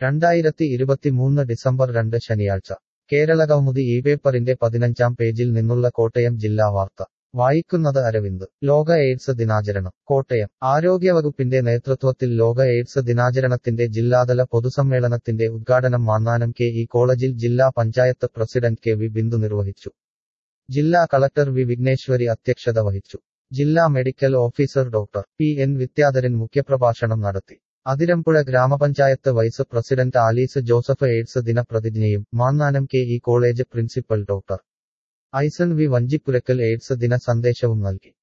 രണ്ടായിരത്തി ഇരുപത്തിമൂന്ന് ഡിസംബർ രണ്ട് ശനിയാഴ്ച കേരളകൗമുദി ഈ പേപ്പറിന്റെ പതിനഞ്ചാം പേജിൽ നിന്നുള്ള കോട്ടയം ജില്ലാ വാർത്ത വായിക്കുന്നത് അരവിന്ദ് ലോക എയ്ഡ്സ് ദിനാചരണം കോട്ടയം ആരോഗ്യവകുപ്പിന്റെ നേതൃത്വത്തിൽ ലോക എയ്ഡ്സ് ദിനാചരണത്തിന്റെ ജില്ലാതല പൊതുസമ്മേളനത്തിന്റെ ഉദ്ഘാടനം മാന്നാനം കെ ഇ കോളേജിൽ ജില്ലാ panchayat president K V Bindu നിർവഹിച്ചു ജില്ലാ കളക്ടർ വി വിഘ്നേശ്വരി അധ്യക്ഷത വഹിച്ചു ജില്ലാ medical officer doctor P N Vidyadharan മുഖ്യപ്രഭാഷണം നടത്തി അതിരമ്പുഴ ഗ്രാമപഞ്ചായത്ത് vice president Alice Joseph AIDS ദിന പ്രതിജ്ഞയും Mannanam K E college principal doctor Aison V Vanchipurackal AIDS ദിന സന്ദേശവും നൽകി